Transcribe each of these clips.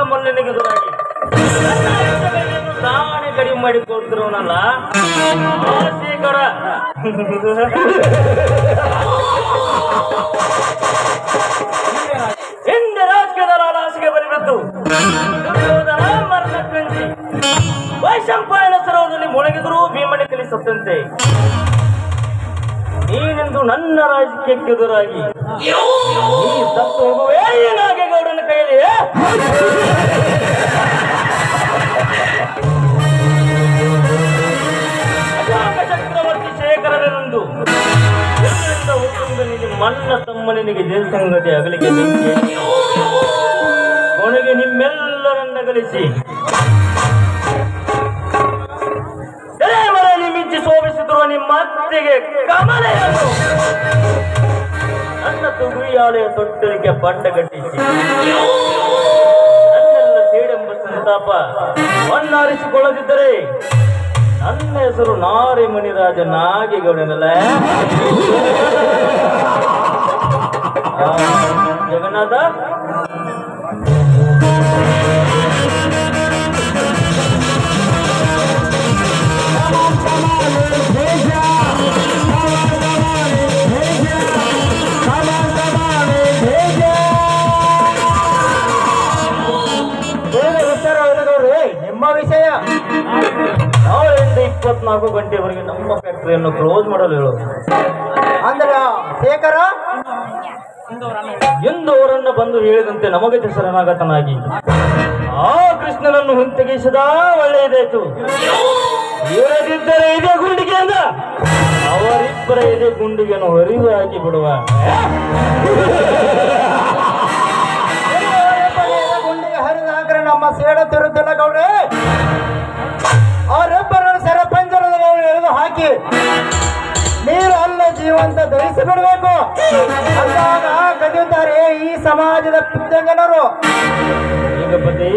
ಮಲ್ಲನಿಗೆ ಎದುರಾಗಿ ನನ್ನ ಇಷ್ಟಗಳನ್ನು ತಾನೇ ಕಡಿಮೆ ಮಾಡಿ ಕೊಡ್ತಿರೋನಲ್ಲ ಆ ಶೇಖರ ಹಿಂದೆ ರಾಜಕೀಯದ ಲಾಲಾಸಿಗೆ ಬಲಿಬಿದ್ದು ದುರ್ಯೋಧನ ಮರಣ ಕಂಜಿ ವೈಶಂಪಾಯನ ಸರೋವರದಲ್ಲಿ ಮುಳುಗಿದರೂ ಭೀಮನೆ ಕಲಿಸುತ್ತಂತೆ ನೀನೆಂದು ನನ್ನ ರಾಜಕೀಯಕ್ಕೆ ಎದುರಾಗಿ ನೀ ಸತ್ತು ಹೋಗುವೆ ಈ ನಾಗೇಗೌಡನ ಕೈಯಲ್ಲಿ ಅಶೋಕ ಚಕ್ರವರ್ತಿ ಶೇಖರನೆಂದು ಇದರಿಂದ ಹುಟ್ಟುವುದನಿಗೆ ಮನ್ನ ತಮ್ಮನಿಗೆ ಜಯಸಂಗತಿ ಅಗಲಿಗೆ ಬೆಂಕಿ ಕೊನೆಗೆ ನಿಮ್ಮೆಲ್ಲರನ್ನ ಗಳಿಸಿ ಮನೆಯಲ್ಲಿ ಮಿಂಚಿ ಶೋಭಿಸಿದ್ರು ನಿಮ್ಮ ಅತ್ತೆಗೆ ಕಮಲೆಯನ್ನು ನನ್ನ ತುಗುಯಾಲೆಯ ತೊಟ್ಟಲಿಕ್ಕೆ ಪಟ್ಟ ಕಟ್ಟಿಸಿ ನನ್ನೆಲ್ಲ ಸೇಡೆಂಬ ಸಂತಾಪ ಮಣ್ಣಾರಿಸಿಕೊಳ್ಳದಿದ್ದರೆ ನನ್ನ ಹೆಸರು ನಾರಿ ಮಣಿರಾಜ ನಾಗೇಗೌಡನಲ್ಲ ಆ, ಜಗನ್ನಾಥ ನಿಮ್ಮ ವಿಷಯ ನಾಳೆಯಿಂದ ಇಪ್ಪತ್ನಾಲ್ಕು ಗಂಟೆವರೆಗೆ ನಮ್ಮ ಫ್ಯಾಕ್ಟರಿಯನ್ನು ಕ್ಲೋಸ್ ಮಾಡಲು ಹೇಳೋದು ಅಂದ್ರ ಶೇಖರ ಎಂದು ಅವರನ್ನ ಬಂದು ಹೇಳಿದಂತೆ ನಮಗೆ ಶರಣಾಗತನಾಗಿ ಆ ಕೃಷ್ಣನನ್ನು ಹಿಂತೆಗೆಸಿದ ಒಳ್ಳೆಯದಾಯ್ತು ಇರದಿದ್ದರೆ ಇದೇ ಗುಂಡಿಗೆಯಿಂದ ಅವರಿಬ್ಬರ ಇದೇ ಗುಂಡಿಗೆಯನ್ನು ಹೊರಿದು ಹಾಕಿ ಬಿಡುವ ಗುಂಡಿಗೆ ಹರಿದು ಹಾಕ್ರೆ ನಮ್ಮ ಸೇಡ ತಿರುತ್ತಿಲ್ಲ ಗೌಡ್ರೆ ಅವರಿಬ್ಬರನ್ನು ಸರಪಂಜರದಲ್ಲಿ ಎಳೆದು ಹಾಕಿ ನೀರು ಅಲ್ಲ ಜೀವಂತ ಧರಿಸಿ ಬಿಡಬೇಕು ಅಂದಾಗ ಕದಿಯುತ್ತಾರೆ ಈ ಸಮಾಜದ ಜನರು ಈಗ ಪತಿ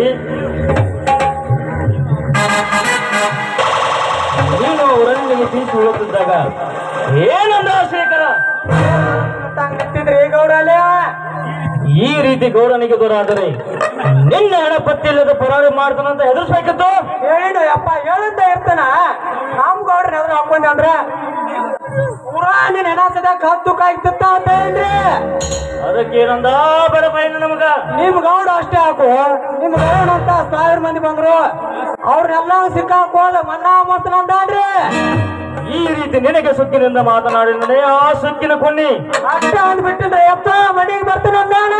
ನೀನು ಅವರನ್ನಿಗೆ ತೀಸಿ ಹೋಗುತ್ತಿದ್ದಾಗ ಏನಂದ ಶೇಖರ ತಂಗತ್ತಿದ್ರಿ ಗೌಡಲೆ ಈ ರೀತಿ ಗೌಡನಿಗೆ ದೂರಾದರೆ ನಿನ್ನ ಹಣ ಪತ್ತಿಲ್ಲದ ಪರಾರಿ ಮಾಡ್ತಾನಂತ ಹೆದರ್ಸ್ಬೇಕಿತ್ತು ಹೇಳಿದ ಯಪ್ಪ ಹೇಳಿದ್ದ ಇರ್ತಾನ ನಮ್ ಗೌಡ್ರ ಎದ್ರ ಹಾಕೊಂಡೆ ಅಂದ್ರ ಪುರಾ ನೀನ್ ಹೆಣಸದ ಕತ್ತು ಕಾಯ್ತಿತ್ತ ಅಂತ ಹೇಳ್ರಿ ಅದಕ್ಕೇನಂದ ಬಡ ಬೈನ ನಮಗ ನಿಮ್ ಗೌಡ ಅಷ್ಟೇ ಹಾಕು ನಿಮ್ ಗೌಡ ಅಂತ ಸಾವಿರ ಮಂದಿ ಬಂದ್ರು ಅವ್ರನ್ನೆಲ್ಲ ಸಿಕ್ಕಾಕ್ ಹೋದ ಮನ್ನಾ ಮಸ್ತನಂದ್ರಿ ಈ ರೀತಿ ನಿನಗೆ ಸುಕ್ಕಿನಿಂದ ಮಾತನಾಡಿದರೆ ಆ ಸುಕ್ಕಿನ ಕೊನ್ನಿ ಅಷ್ಟ ಅಂದ್ಬಿಟ್ಟಿದ್ರೆ ಎಪ್ಪ ಮನೆಗೆ ಬರ್ತಾನಂದಾನ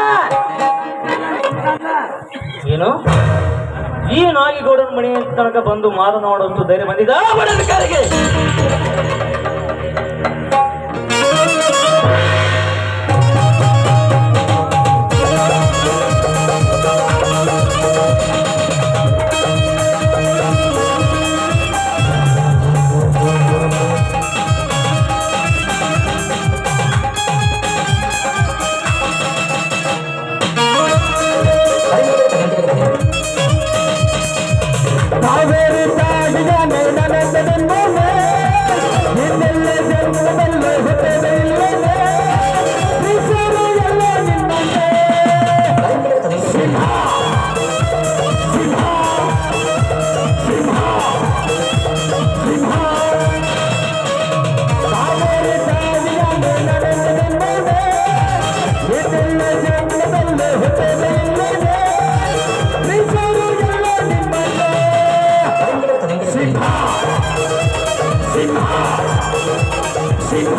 ಏನು ಈ ನಾಗಿಗೌಡನ ಮನೆ ತನಕ ಬಂದು ಮಾತನಾಡುವಷ್ಟು ಧೈರ್ಯ ಬಂದಿದ ಬಡಬೇಕಾರಿಗೆ ಕಾವೇರಿ ತಾಡಿದ ಮೇಲನಂದನಂದನೆ, ನಿನ್ನೆಲ್ಲ ಜನ್ಮದಲ್ಲೇ ಹುಟ್ಟದೆ ಇಲ್ಲವೇ? ವಿಶ್ವವು ಎಲ್ಲ ನಿನ್ನಂತೆ. ಸಿಂಹ, ಸಿಂಹ, ಸಿಂಹ, ಸಿಂಹ. ಕಾವೇರಿ ತಾಡಿದ ಮೇಲನಂದನಂದನೆ, ನಿನ್ನೆಲ್ಲ ಜನ್ಮದಲ್ಲೇ ಹುಟ್ಟದೆ ಇಲ್ಲವೇ? ವಿಶ್ವವು ಎಲ್ಲ ನಿನ್ನಂತೆ. ಸಿಂಹ ಸಿಂಹ ಸಿಂಹ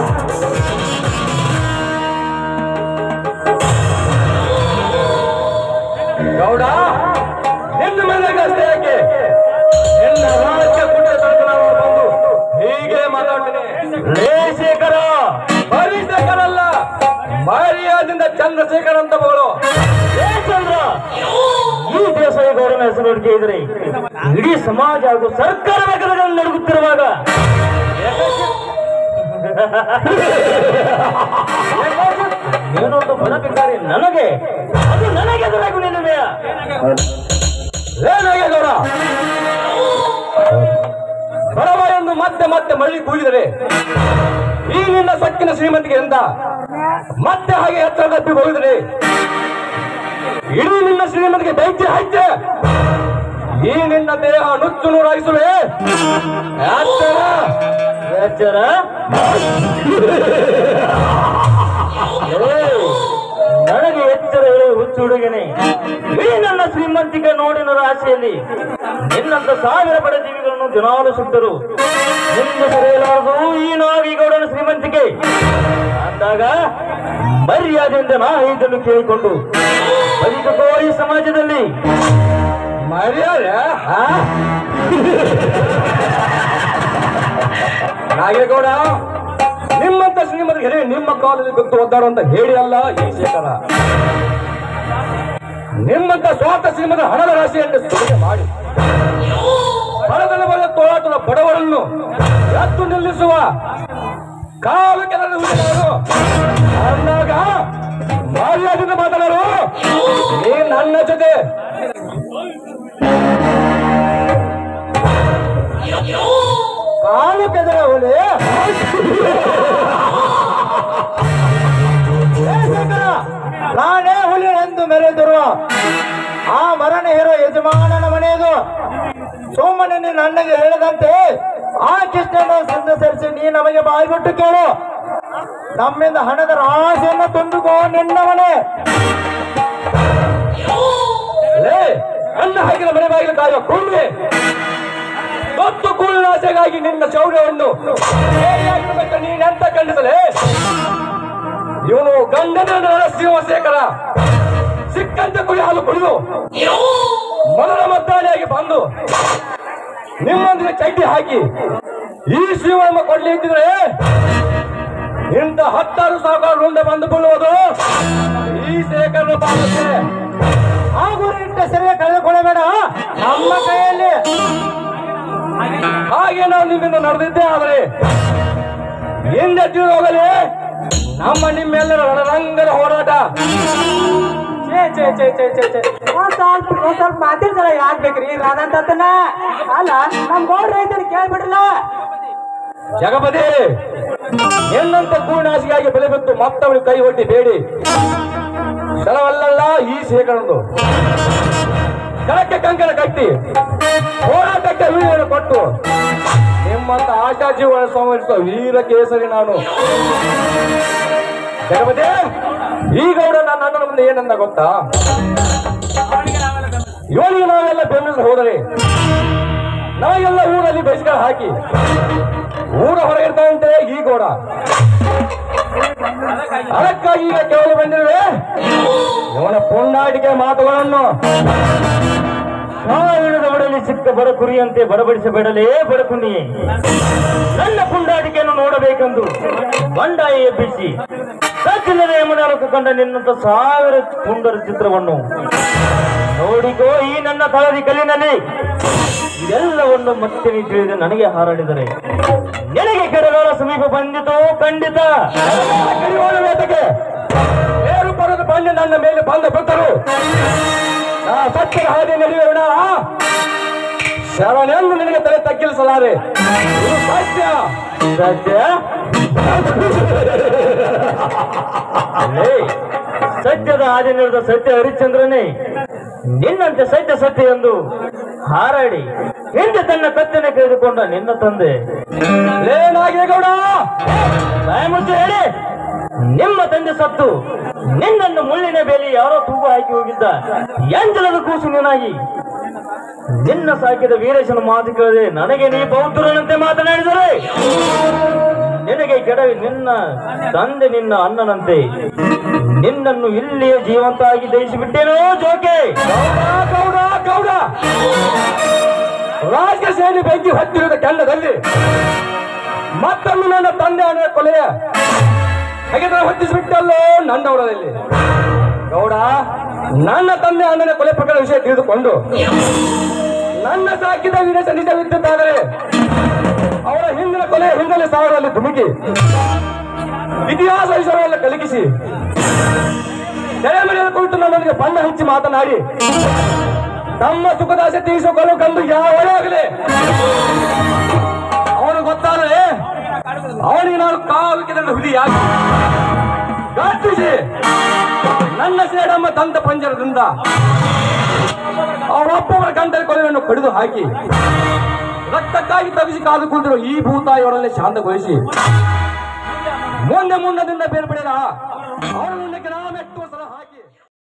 ಗೌಡ ನಿನ್ನ ಮನೆಗಷ್ಟೇ ಯಾಕೆ ನಿನ್ನ ರಾಜ್ಯ ಕುಟುಂಬ ತನಕ ನಾವು ಬಂದು ಹೀಗೆ ಮಾತಾಡ್ತೀನಿ ಲೇ ಶೇಖರ ಹರಿಶೇಖರಲ್ಲ ಮರ್ಯಾದಿಂದ ಚಂದ್ರಶೇಖರ್ ಅಂತ ಮಗಳು ಲೇ ಚಂದ್ರ ಈ ದೇಸಾಯಿ ಗೌಡನ ಹೆಸರು ಕೇಳಿದ್ರೆ ಇಡೀ ಸಮಾಜ ಹಾಗೂ ಸರ್ಕಾರ ಬೇಕಾದಲ್ಲಿ ನಡುಗುತ್ತಿರುವಾಗ ನೀನೊಂದು ಬರಬೇಕಾರೆ ನನಗೆ ಅದು ನನಗೆ ಎದುರಾಗು ನಿಲ್ಲುವೆಯ ಏನಾಗೆ ಗೌಡ ಬಡವ ಎಂದು ಮತ್ತೆ ಮತ್ತೆ ಮಳ್ಳಿ ಕೂಗಿದರೆ ಈ ನಿನ್ನ ಸಕ್ಕಿನ ಶ್ರೀಮಂತಿಗೆ ಎಂದ ಮತ್ತೆ ಹಾಗೆ ಎತ್ತರ ತಪ್ಪಿ ಹೋಗಿದರೆ ಇಡೀ ನಿನ್ನ ಶ್ರೀಮಂತಿಗೆ ಬೆಂಕಿ ಹಚ್ಚೆ ಈ ನಿನ್ನ ದೇಹ ನುಚ್ಚು ನೂರಾಯಿಸುವೆ ಎಚ್ಚರ. ಎಚ್ಚರ ಏ, ನನಗೆ ಎಚ್ಚರ ಹೇಳಿ ಹುಚ್ಚು ಹುಡುಗನೆ ಇಡೀ ನನ್ನ ಶ್ರೀಮಂತಿಕೆ ನೋಡಿನ ರಾಶಿಯಲ್ಲಿ ನಿನ್ನಂತ ಸಾವಿರ ಬಡ ಜೀವಿಗಳನ್ನು ದಿನಾಲು ಸುಟ್ಟರು ನಿನ್ನ ಸರಿಯಲಾರದು ಈ ನಾವಿಗೌಡನ ಶ್ರೀಮಂತಿಕೆ ಅಂದಾಗ ಮರ್ಯಾದೆಯಿಂದ ನಾ ಇದನ್ನು ಕೇಳಿಕೊಂಡು ಬದುಕೋ ಈ ಸಮಾಜದಲ್ಲಿ ಮರ್ಯಾದೆ ಹಾ? ನಾಗೇಗೌಡ ನಿಮ್ಮಂತ ಶ್ರೀಮಂತರಿಗೆ ನಿಮ್ಮ ಕಾಲದಲ್ಲಿ ಬಿದ್ದು ಒದ್ದಾಡುವಂತ ಹೇಳಿ ಅಲ್ಲ ಈ ಶೇಖರ ನಿಮ್ಮಂತ ಸ್ವಾರ್ಥ ಶ್ರೀಮಂತ ಹಣದ ರಾಶಿಯನ್ನು ಸುಲಿಗೆ ಮಾಡಿ ಬಡತನ ಬದ ತೋಳಾಟದ ಬಡವರನ್ನು ಎತ್ತು ನಿಲ್ಲಿಸುವ ಕಾಲು ಕೆಲಸ ಅಂದಾಗ ಮರ್ಯಾದೆಯಿಂದ ಮಾತನಾಡು ನೀ ನನ್ನ ಜೊತೆ ಕಾಲು ಕೆದರ ಹುಲಿ ಏ ಶಂಕರ, ನಾನೇ ಹುಲಿ ಎಂದು ಮೆರೆದಿರುವ ಆ ಮರಣ ಹೇರೋ ಯಜಮಾನನ ಮನೆಯದು ಸುಮ್ಮನೆ ನೀನು ನನಗೆ ಹೇಳಿದಂತೆ ಆ ಕೃಷ್ಣನ ಸಂದ ಸರಿಸಿ ನೀ ನಮಗೆ ಬಾಯ್ಬಿಟ್ಟು ಕೇಳು ನಮ್ಮಿಂದ ಹಣದ ರಾಶಿಯನ್ನು ತುಂಬಿಕೋ ನಿನ್ನ ಮನೆ ಲೇ, ನನ್ನ ಹಾಕಿದ ಮನೆ ಬಾಗಿಲು ಕಾಯುವ ಕೂಡ್ಲೆ ಮತ್ತು ಕುಳ್ಳಾಸೆಗಾಗಿ ನಿನ್ನ ಶೌರ್ಯವನ್ನು ಹೇಗಾಗಿರ್ಬೇಕು ನೀನೆಂತ ಖಂಡಿಸಲೇ ಇವನು ಗಂಡನ ನರಸಿಂಹಶೇಖರ ಸಿಕ್ಕಂತೆ ಕುಡಿ ಹಾಲು ಕುಡಿದು ಮೊದಲ ಮದ್ದಾನೆಯಾಗಿ ಬಂದು ನಿಮ್ಮೊಂದಿಗೆ ಚಡ್ಡಿ ಹಾಕಿ ಈ ಶಿವಮ್ಮ ಕೊಡ್ಲಿ ಇದ್ದಿದ್ರೆ ಇಂಥ ಹತ್ತಾರು ಸಾವಿರ ಮುಂದೆ ಬಂದು ಬೀಳುವುದು ಈ ಶೇಖರನ ಪಾಲಕ್ಕೆ ಹಾಗೂ ಇಟ್ಟ ಸರಿಯ ಕಳೆದುಕೊಳ್ಳಬೇಡ ನಮ್ಮ ಕೈಯಲ್ಲಿ ಹಾಗೆ ನಾವು ನಿಮ್ಮಿಂದ ನಡೆದಿದ್ದೆ ಆದರೆ ಹಿಂದೆ ತಿರುಗಿ ಹೋಗಲಿ ನಮ್ಮ ನಿಮ್ಮೆಲ್ಲರ ರಣರಂಗದ ಹೋರಾಟ ಛೇ ಛೇ ಛೇ ಛೇ ಛೇ ಛೇ ಒಂದ್ ಸ್ವಲ್ಪ ಒಂದ್ ಸ್ವಲ್ಪ ಮಾತಿನ ಸಲ ಯಾಕ್ ಬೇಕ್ರಿ ರಾಧಂತನ ಅಲ್ಲ ನಮ್ ಗೌಡ್ರ ರೈತರು ಕೇಳ್ಬಿಡ್ರಲ್ಲ ಜಗಪತಿ ಎನ್ನಂತ ಪೂರ್ಣಾಸಿಗಾಗಿ ಬೆಲೆ ಬಿತ್ತು ಮತ್ತವಳು ಕೈ ಒಡ್ಡಿ ಬೇಡಿ ಸ್ಥಳವಲ್ಲ ಈ ಶೇಖರಂದು ಕಳಕ್ಕೆ ಕಂಕಣ ಕಟ್ಟಿ ಹೋರಾಟಕ್ಕೆ ವೀರನ್ನು ಕೊಟ್ಟು ನಿಮ್ಮಂತ ಆಶಾ ಜೀವನ ಸಂವರಿಸುವ ವೀರ ಕೇಸರಿ ನಾನು ಜಗಪತಿ ಈ ಗೌಡ ನನ್ನ ಅಣ್ಣನ ಮುಂದೆ ಏನಂದ ಗೊತ್ತಾ ಇವನಿಗೆ ನಾವೆಲ್ಲ ಬೆಂಬಲಿಸಿ ಹೋದರೆ ನಾವೆಲ್ಲ ಊರಲ್ಲಿ ಬೈಸ್ಗಳು ಹಾಕಿ ಊರ ಹೊರಗಿರ್ತಾನಂತೆ ಈ ಗೋಡ ಅದಕ್ಕಾಗಿ ಈಗ ಕೇವಲ ಬಂದಿರುವೆ ಇವನ ಪುಂಡಾಟಿಕೆ ಮಾತುಗಳನ್ನು ಸಾವಿರದ ಒಡಲಿ ಸಿಕ್ಕ ಬಡ ಕುರಿಯಂತೆ ಬಡಬಡಿಸಬೇಡಲೇ ಬಡಕುನಿಯೇ ನನ್ನ ಪುಂಡಾಟಿಕೆಯನ್ನು ನೋಡಬೇಕೆಂದು ಬಂಡಾಯ ಎಬ್ಬಿಸಿ ಸಜ್ಜನದ ಯಮನಾಲಕು ಕಂಡ ನಿನ್ನಂತ ಸಾವಿರ ಪುಂಡರ ಚಿತ್ರವನ್ನು ನೋಡಿಕೋ ಈ ನನ್ನ ತಳದಿ ಕಲ್ಲಿನಲ್ಲಿ ಇದೆಲ್ಲವನ್ನು ಮತ್ತೆ ನೀ ತಿಳಿದು ನನಗೆ ಹಾರಾಡಿದರೆ ನಿನಗೆ ಕೆಡಗಾಲ ಸಮೀಪ ಬಂದಿತು ಖಂಡಿತ ಕರಿಯೋಳ ವೇದಕ್ಕೆ ಏರು ಪರದ ಬಂದು ನನ್ನ ಮೇಲೆ ಬಂದ ಬಿಟ್ಟರು ನಾ ಸತ್ಯದ ಹಾದಿ ನಡೆಯೋಣ ಶರಣೆಂದು ನಿನಗೆ ತಲೆ ತಗ್ಗಿಲಿಸಲಾರೆ ಇದು ಸತ್ಯ ಸತ್ಯ ಲೇ, ಸತ್ಯದ ಹಾದಿ ನಡೆದ ಸತ್ಯ ಹರಿಶ್ಚಂದ್ರನೇ ನಿನ್ನಂತೆ ಸತ್ಯ ಸತ್ಯ ಎಂದು ಹಾರಾಡಿ ಹಿಂದೆ ತನ್ನ ಕತ್ತನೆ ಕಳೆದುಕೊಂಡ ನಿನ್ನ ತಂದೆ ಏನಾಗೇಗೌಡ ಬಾಯ ಮುಚ್ಚಿ ಹೇಳಿ ನಿಮ್ಮ ತಂದೆ ಸತ್ತು ನಿನ್ನನ್ನು ಮುಳ್ಳಿನ ಬೇಲಿ ಯಾರೋ ತೂಗು ಹಾಕಿ ಹೋಗಿದ್ದ ಎಂಜಲದ ಕೂಸು ನೀನಾಗಿ ನಿನ್ನ ಸಾಕಿದ ವೀರೇಶನ ಮಾತು ಕೇಳದೆ ನನಗೆ ನೀ ಬೌದ್ಧರನಂತೆ ಮಾತನಾಡಿದರೆ ನಿನಗೆ ಕೆಡ ನಿನ್ನ ತಂದೆ ನಿನ್ನ ಅಣ್ಣನಂತೆ ನಿನ್ನನ್ನು ಇಲ್ಲಿಯೇ ಜೀವಂತ ಆಗಿ ದಯಿಸಿಬಿಟ್ಟೇನೋ ಜೋಕೆ ಗೌಡ ಗೌಡ ಗೌಡ ರಾಜ ಸೇನೆ ಬೆಂಕಿ ಹತ್ತಿರದ ಕೆಂಡದಲ್ಲಿ ಮತ್ತೊಮ್ಮೆ ನನ್ನ ತಂದೆ ಅಣ್ಣ ಕೊಲೆಯ ಹಾಗಿದ್ರೆ ಹೊತ್ತಿಸಿಬಿಟ್ಟಲ್ಲೋ ನನ್ನ ಹೊರದಲ್ಲಿ ಗೌಡ ನನ್ನ ತಂದೆ ಅಣ್ಣನ ಕೊಲೆ ಪ್ರಕರಣ ವಿಷಯ ತಿಳಿದುಕೊಂಡು ನನ್ನ ಸಾಕಿದ ವಿದೇಶ ನಿಜವಿದ್ದಾದರೆ ಅವರ ಹಿಂದಿನ ಕೊಲೆಯ ಹಿನ್ನೆಲೆ ಸಾವಿರದಲ್ಲಿ ಧುಮುಕಿ ಇತಿಹಾಸ ವಿಷಯವೆಲ್ಲ ಕಲಗಿಸಿ ತೆರೆಮರೆಯ ಕುರಿತು ನನ್ನೊಂದಿಗೆ ಬಣ್ಣ ಹಂಚಿ ಮಾತನಾಡಿ ತಮ್ಮ ಸುಖದಾಸೆ ತೀರಿಸಿಕೊಳ್ಳಲು ಕಂಡು ಯಾವಾಗಲೇ ಅವನು ಗೊತ್ತಾದರೆ ಅವನಿಗೆ ನಾನು ಕಾಲು ಕೆದರಿದ ಹುಲಿಯಾಗಿ ಗರ್ಜಿಸಿ ನನ್ನ ಸೇಡಮ್ಮ ದಂತ ಪಂಜರದಿಂದ ಅವರೊಬ್ಬೊಬ್ಬರ ಗಂಟಲ ಕೊಲೆಯನ್ನು ಕಡಿದು ಹಾಕಿ ರಕ್ತಕ್ಕಾಗಿ ತವಿಸಿ ಕಾದು ಕುಳಿತಿರೋ ಈ ಭೂತಾಯಿಯವರಲ್ಲೇ ಶಾಂತಗೊಳಿಸಿ ಮುಂದೆ ಮುಂಡದಿಂದ ಬೇರ್ಪಡಿದ ಅವರನ್ನು ನಾಮೆಟ್ಟು